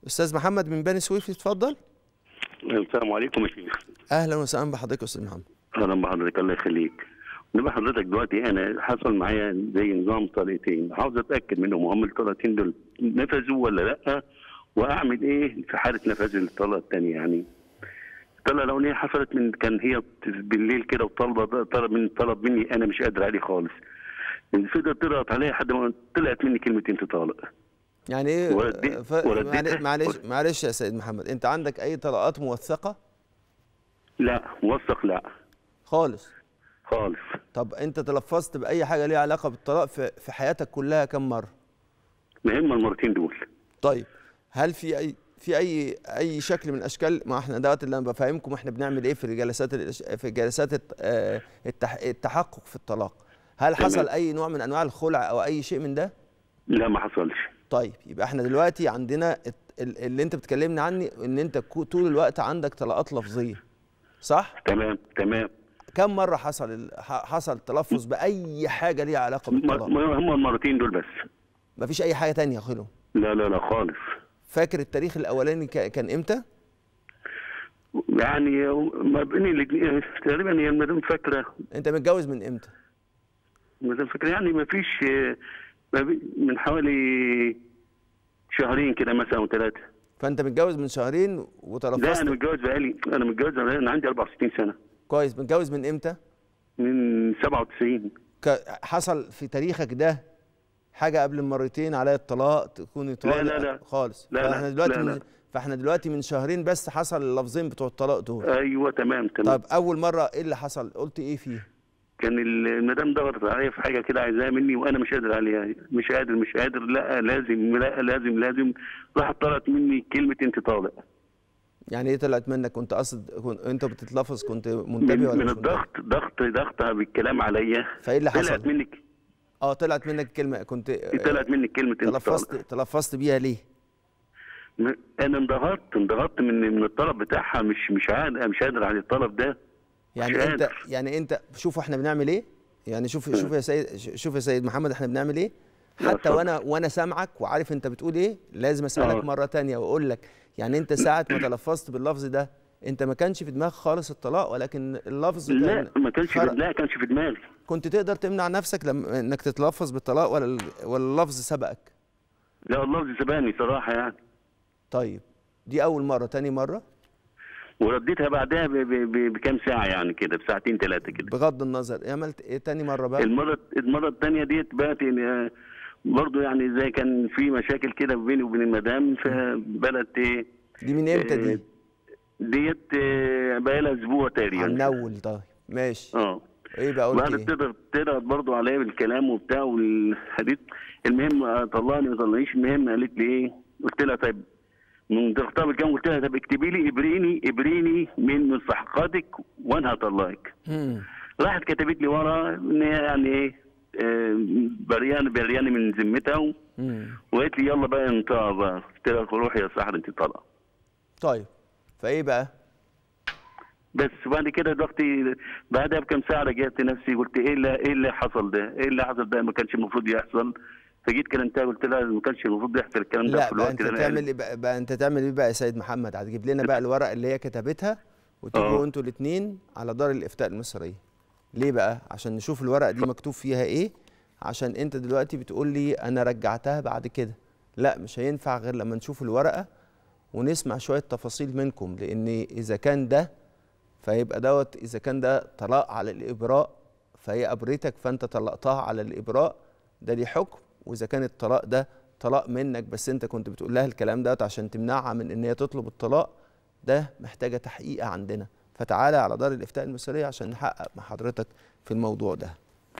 استاذ محمد من بني سويف اتفضل السلام عليكم يا شيخ اهلا وسهلا بحضرتك يا استاذ محمد اهلا بحضرتك الله يخليك نبقى حضرتك دلوقتي انا حصل معايا زي نظام طريقتين عاوز اتاكد منهم هم الطريقتين دول نفذوا ولا لا واعمل ايه في حاله نفاذ الطلقه الثانيه يعني الطلقه الاولانيه حصلت من كان هي بالليل كده وطلب طلب من طلب مني انا مش قادر عليه خالص فضلت تضغط عليا لحد ما طلعت مني كلمه انت طالق يعني ايه ورديت- ف... ورديت- معلش معلش معلش يا سيد محمد انت عندك اي طلقات موثقه لا موثق لا خالص خالص طب انت تلفظت باي حاجه ليها علاقه بالطلاق في في حياتك كلها كم مره ما هم المرتين دول طيب هل في اي في اي اي شكل من اشكال ما احنا دوت اللي انا بفهمكم احنا بنعمل ايه في الجلسات الإش- في جلسات الت- آه، التح- التحقق في الطلاق هل تمام. حصل اي نوع من انواع الخلع او اي شيء من ده لا ما حصلش طيب يبقى احنا دلوقتي عندنا الت- ال- اللي انت بتكلمني عني ان انت كو- طول الوقت عندك طلقات لفظيه صح تمام تمام كم مره حصل ال- ح- حصل تلفظ باي حاجه ليها علاقه ما- بالطلاق ما هم المرتين دول بس مفيش اي حاجه تانية خلو لا لا لا خالص فاكر التاريخ الاولاني ك- كان امتى يعني ما بين الاثنين تقريبا هي المدام فاكره انت متجوز من امتى المدام فاكره يعني ما فيش ما بي- من حوالي شهرين كده مثلا او ثلاثه فانت متجوز من شهرين لا وتلفظت انا متجوز بقالي انا متجوز بقالي- انا عندي 64 سنه كويس متجوز من امتى من 97 ك- حصل في تاريخك ده حاجه قبل المرتين عليا الطلاق تكوني طالق لا، لا. خالص لا، لا، فاحنا دلوقتي لا، من لا. فاحنا دلوقتي من شهرين بس حصل اللفظين بتوع الطلاق دول ايوه تمام تمام طب اول مره ايه اللي حصل قلت ايه فيه كان المدام ضغطت عليا في حاجه كده عايزاها مني وانا مش قادر عليها مش قادر مش قادر لا لازم لا لازم لازم راحت طلعت مني كلمه انت طالق يعني ايه طلعت منك كنت قصد كنت انت بتتلفظ كنت من, منتبه ولا من مش الضغط ضغط ضغطها بالكلام عليا فايه اللي طلعت حصل منك اه طلعت منك كلمه كنت طلعت منك كلمه انت تلفظت طالق تلفظت بيها ليه م- انا انضغطت انضغطت من من الطلب بتاعها مش مش قادر مش قادر على الطلب ده يعني مش انت قادر. يعني انت شوفوا احنا بنعمل ايه يعني شوف شوف يا سيد شوف يا سيد محمد احنا بنعمل ايه لا، حتى اتفضل. وانا وانا سامعك وعارف انت بتقول ايه لازم اسالك اه. مره تانية واقول لك يعني انت ساعه ما تلفظت باللفظ ده انت ما كانش في دماغك خالص الطلاق ولكن اللفظ لا كان ما كانش في خرج. لا كانش في دماغي كنت تقدر تمنع نفسك لما انك تتلفظ بالطلاق ولا ال- ولا اللفظ سبقك لا اللفظ سباني صراحه يعني طيب دي اول مره تاني مره ورديتها بعدها ب- ب- ب- بكام ساعه يعني كده بساعتين ثلاثه كده بغض النظر عملت ايه تاني مره بقى المره المره الثانيه ديت بقت إن- برضه يعني زي كان في مشاكل كده بيني وبين المدام فبدات ايه دي من امتى دي ديت آه، بقى لها اسبوع عن تقريبا اول طيب ماشي اه ايه بقى قلت بعد ايه تقدر تضغط برضه عليا بالكلام وبتاع والحديث المهم آه، طلعني ما طلعنيش المهم قالت لي ايه قلت لها طيب من ضغطها بالكلام قلت لها طب اكتبي لي ابريني ابريني من مستحقاتك وانا هطلقك مم. راحت كتبت لي ورا ان هي يعني ايه آه، بريانه بريانه من ذمتها و- مم. وقالت لي يلا بقى انت بقى قلت لها روحي يا صاحبي انت طالعه طيب فايه بقى بس وبعد كده دلوقتي بعدها بكم ساعه رجعت نفسي قلت ايه اللي ايه اللي حصل ده؟ ايه اللي حصل ده ما كانش المفروض يحصل فجيت كلمتها قلت لها ما كانش المفروض يحصل الكلام ده لا في بقى الوقت انت اللي أنا تعمل ايه بقى, بقى انت تعمل ايه بقى يا سيد محمد هتجيب لنا بقى الورق اللي هي كتبتها وتيجوا اه. انتوا الاثنين على دار الافتاء المصريه ليه بقى عشان نشوف الورق دي مكتوب فيها ايه عشان انت دلوقتي بتقول لي انا رجعتها بعد كده لا مش هينفع غير لما نشوف الورقه ونسمع شويه تفاصيل منكم لان اذا كان ده فيبقى دوت اذا كان ده طلاق على الابراء فهي ابرتك فانت طلقتها على الابراء ده ليه حكم واذا كان الطلاق ده طلاق منك بس انت كنت بتقول لها الكلام دوت عشان تمنعها من ان هي تطلب الطلاق ده محتاجه تحقيق عندنا فتعالى على دار الافتاء المصريه عشان نحقق مع حضرتك في الموضوع ده